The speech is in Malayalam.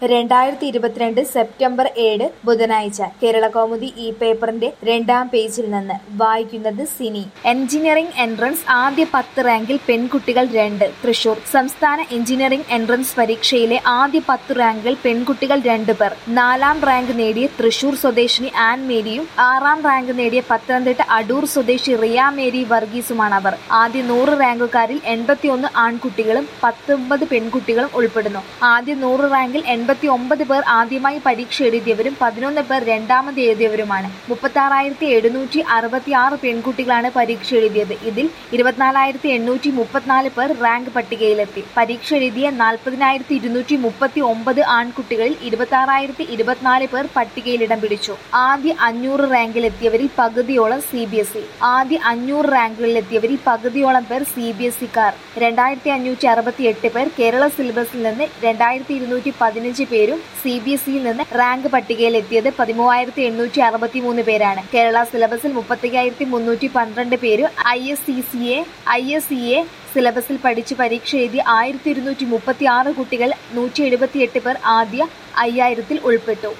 രണ്ടായിരത്തി ഇരുപത്തിരണ്ട് സെപ്റ്റംബർ ഏഴ് ബുധനാഴ്ച കേരളകൗമുദി ഈ പേപ്പറിന്റെ രണ്ടാം പേജിൽ നിന്ന് വായിക്കുന്നത് സിനി എഞ്ചിനീയറിംഗ് എൻട്രൻസ് ആദ്യ പത്ത് റാങ്കിൽ പെൺകുട്ടികൾ രണ്ട് തൃശൂർ സംസ്ഥാന എഞ്ചിനീയറിംഗ് എൻട്രൻസ് പരീക്ഷയിലെ ആദ്യ പത്ത് റാങ്കുകൾ പെൺകുട്ടികൾ രണ്ട് പേർ നാലാം റാങ്ക് നേടിയ തൃശൂർ സ്വദേശിനി ആൻ മേരിയും ആറാം റാങ്ക് നേടിയ പത്തനംതിട്ട അടൂർ സ്വദേശി റിയ മേരി വർഗീസുമാണ് അവർ ആദ്യ നൂറ് റാങ്കുകാരിൽ എൺപത്തിയൊന്ന് ആൺകുട്ടികളും പത്തൊമ്പത് പെൺകുട്ടികളും ഉൾപ്പെടുന്നു ആദ്യ നൂറ് റാങ്കിൽ എൺപത്തി ഒമ്പത് പേർ ആദ്യമായി പരീക്ഷ എഴുതിയവരും പതിനൊന്ന് പേർ രണ്ടാമത് എഴുതിയവരുമാണ് മുപ്പത്തി ആറായിരത്തി എഴുന്നൂറ്റി അറുപത്തി ആറ് പെൺകുട്ടികളാണ് പരീക്ഷ എഴുതിയത് ഇതിൽ ഇരുപത്തിനാലായിരത്തി എണ്ണൂറ്റി മുപ്പത്തിനാല് പേർ റാങ്ക് പട്ടികയിലെത്തി പരീക്ഷ എഴുതിയ നാൽപ്പതിനായിരത്തി ഇരുന്നൂറ്റി മുപ്പത്തി ഒമ്പത് ആൺകുട്ടികളിൽ ഇരുപത്തി ആറായിരത്തി ഇരുപത്തിനാല് പേർ പട്ടികയിൽ ഇടം പിടിച്ചു ആദ്യ അഞ്ഞൂറ് റാങ്കിലെത്തിയവരിൽ പകുതിയോളം സി ബി എസ് ഇ ആദ്യ അഞ്ഞൂറ് റാങ്കുകളിലെത്തിയവരിൽ പകുതിയോളം പേർ സി ബി എസ് ഇക്കാർ രണ്ടായിരത്തി അഞ്ഞൂറ്റി അറുപത്തി എട്ട് പേർ കേരള സിലബസിൽ നിന്ന് രണ്ടായിരത്തി ഇരുന്നൂറ്റി പതിനഞ്ച് പേരും സി ബി എസ് ഇയിൽ നിന്ന് റാങ്ക് പട്ടികയിൽ എത്തിയത് പതിമൂവായിരത്തി എണ്ണൂറ്റി അറുപത്തി മൂന്ന് പേരാണ് കേരള സിലബസിൽ മുപ്പത്തയ്യായിരത്തി മുന്നൂറ്റി പന്ത്രണ്ട് പേരും I S C C A I S C A സിലബസിൽ പഠിച്ച് പരീക്ഷ എഴുതി ആയിരത്തി ഇരുന്നൂറ്റി മുപ്പത്തി ആറ് കുട്ടികൾ നൂറ്റി എഴുപത്തി എട്ട് പേർ ആദ്യ അയ്യായിരത്തിൽ ഉൾപ്പെട്ടു